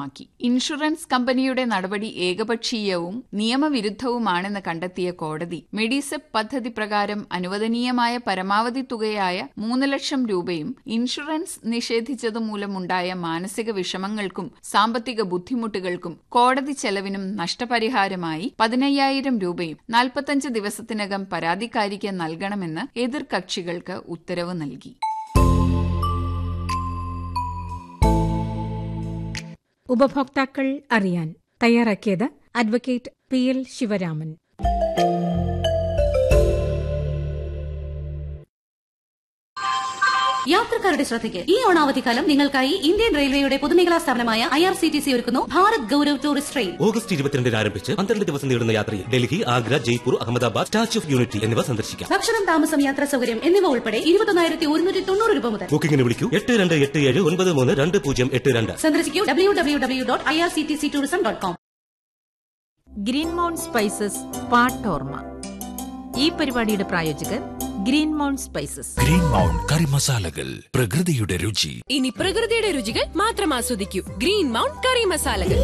വ്യക്തമാക്കി ഇൻഷുറൻസ് കമ്പനിയുടെ നടപടി ഏകപക്ഷീയവും നിയമവിരുദ്ധവുമാണെന്ന് കണ്ടെത്തിയ കോടതി മെഡിസെപ് പദ്ധതി പ്രകാരം അനുവദനീയമായ പരമാവധി തുകയായ മൂന്ന് ലക്ഷം രൂപയും ഇൻഷുറൻസ് നിഷേധിച്ചതുമൂലമുണ്ടായ മാനസിക വിഷമങ്ങൾക്കും സാമ്പത്തിക ബുദ്ധിമുട്ടുകൾക്കും കോടതി ചെലവിനും നഷ്ടപരിഹാരമായി പതിനയ്യായിരം രൂപയും നാൽപ്പത്തഞ്ച് ദിവസത്തിനകം പരാതിക്കാരിക്ക് നൽകണമെന്ന് എതിർകക്ഷികൾക്ക് ഉത്തരവ് നൽകി ഉപഭോക്താക്കൾ അറിയാൻ തയ്യാറാക്കിയത് അഡ്വക്കേറ്റ് പി എൽ ശിവരാമൻ യാത്രക്കാരുടെ ശ്രദ്ധയ്ക്ക് ഈ ഓണാവധിക്കാലം നിങ്ങൾക്കായി ഇന്ത്യൻ റെയിൽവേയുടെ പൊതുമേഖലാ സ്ഥാപനമായ I R C T C ഒരുക്കുന്നു Bharat Gaurav tourist train August ഇരുപത്തിരണ്ടിന് ആരംഭിച്ച് പന്ത്രണ്ട് ദിവസം നീളുന്ന യാത്രയിൽ Delhi Agra Jaipur Ahmedabad statue of unity എന്നിവ സന്ദർശിക്കാം ഭക്ഷണം താമസം യാത്രാ സൗകര്യം എന്നിവ ഉൾപ്പെടെ ഇരുപത്തൊന്നായിരത്തി ഒരുന്നൂറ്റി തൊണ്ണൂറ് രൂപ മുതൽ ബുക്കിംഗിന് വിളിക്കൂ എട്ട് രണ്ട് എട്ട് ഏഴ് ഒൻപത് മൂന്ന് രണ്ട് പൂജ്യം എട്ട് രണ്ട് സന്ദർശിക്കൂ W W W dot I R C T C tourism dot com green mount spices പാട്ടോർമ ഈ പരിപാടിയുടെ പ്രായോജകർ green mount spices green mount curry മസാലകൾ പ്രകൃതിയുടെ രുചി ഇനി പ്രകൃതിയുടെ രുചികൾ മാത്രം ആസ്വദിക്കൂ ഗ്രീൻ മൗണ്ട് കറി മസാലകൾ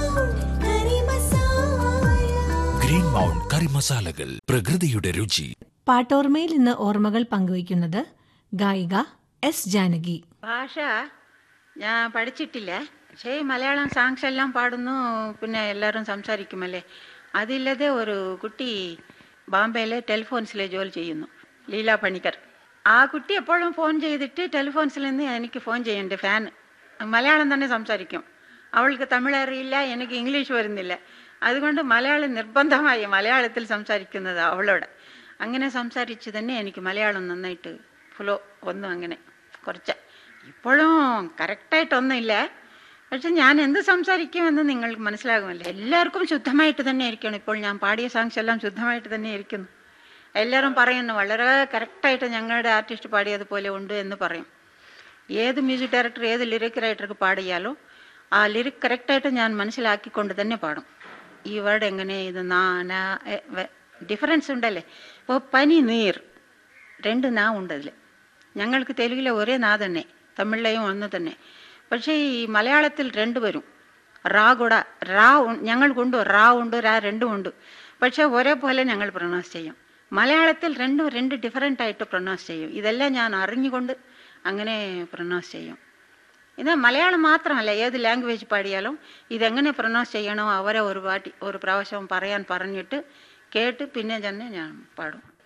ഗ്രീൻ മൗണ്ട് കറി മസാലകൾ പ്രകൃതിയുടെ രുചി പാട്ടോർമയിൽ ഇന്ന് ഓർമ്മകൾ പങ്കുവയ്ക്കുന്നത് ഗായിക എസ് ജാനകി ഭാഷ ഞാൻ പഠിച്ചിട്ടില്ല പക്ഷേ മലയാളം സാങ്സ് എല്ലാം പാടുന്നു പിന്നെ എല്ലാവരും സംസാരിക്കുമല്ലേ അതില്ലാതെ ഒരു കുട്ടി ബാംബെയിലെ ടെലിഫോൺസിലെ ജോലി ചെയ്യുന്നു ലീല പണിക്കർ ആ കുട്ടി എപ്പോഴും ഫോൺ ചെയ്തിട്ട് ടെലിഫോൺസിൽ നിന്ന് എനിക്ക് ഫോൺ ചെയ്യണ്ട് ഫാൻ മലയാളം തന്നെ സംസാരിക്കും അവൾക്ക് തമിഴ് അറിയില്ല എനിക്ക് ഇംഗ്ലീഷ് വരുന്നില്ല അതുകൊണ്ട് മലയാളം നിർബന്ധമായി മലയാളത്തിൽ സംസാരിക്കുന്നത് അവളോട് അങ്ങനെ സംസാരിച്ച് തന്നെ എനിക്ക് മലയാളം നന്നായിട്ട് ഫ്ലോ ഒന്നും അങ്ങനെ കുറച്ച് ഇപ്പോഴും കറക്റ്റായിട്ടൊന്നുമില്ല പക്ഷെ ഞാൻ എന്ത് സംസാരിക്കുമെന്ന് നിങ്ങൾക്ക് മനസ്സിലാകുമല്ലോ എല്ലാവർക്കും ശുദ്ധമായിട്ട് തന്നെ ഇരിക്കണം ഇപ്പോൾ ഞാൻ പാടിയ സോങ്സ് എല്ലാം ശുദ്ധമായിട്ട് തന്നെ ഇരിക്കുന്നു എല്ലാവരും പറയുന്നു വളരെ കറക്റ്റായിട്ട് ഞങ്ങളുടെ ആർട്ടിസ്റ്റ് പാടിയതുപോലെ ഉണ്ട് എന്ന് പറയും ഏത് മ്യൂസിക് ഡയറക്ടർ ഏത് ലിറിക് റൈറ്റർക്ക് പാടിയാലോ ആ ലിറിക് കറക്റ്റായിട്ട് ഞാൻ മനസ്സിലാക്കിക്കൊണ്ട് തന്നെ പാടും ഈ വേർഡ് എങ്ങനെ ഇത് നാന ഡിഫറൻസ് ഉണ്ടല്ലേ ഇപ്പോൾ പനി നീർ രണ്ട് നാ ഉണ്ട് അതിൽ ഞങ്ങൾക്ക് തെലുങ്കിലെ ഒരേ നാ തന്നെ തമിഴിലെയും ഒന്ന് തന്നെ പക്ഷേ ഈ മലയാളത്തിൽ രണ്ട് വരും റാ കൂടെ റാ ഉ- ഞങ്ങൾക്കുണ്ട് റാ ഉണ്ട് റാ രണ്ടും ഉണ്ട് പക്ഷേ ഒരേപോലെ ഞങ്ങൾ പ്രൊനൗൺസ് ചെയ്യും മലയാളത്തിൽ രണ്ടും രണ്ട് ഡിഫറെൻ്റ് ആയിട്ട് പ്രൊനൗൺസ് ചെയ്യും ഇതെല്ലാം ഞാൻ അറിഞ്ഞുകൊണ്ട് അങ്ങനെ പ്രൊനൗൺസ് ചെയ്യും ഇത് മലയാളം മാത്രമല്ല ഏത് ലാംഗ്വേജ് പാടിയാലും ഇതെങ്ങനെ പ്രൊനൗൺസ് ചെയ്യണോ അവരെ ഒരു പാട്ടി ഒരു പ്രാവശ്യം പറയാൻ പറഞ്ഞിട്ട് കേട്ട് പിന്നെ തന്നെ ഞാൻ പാടും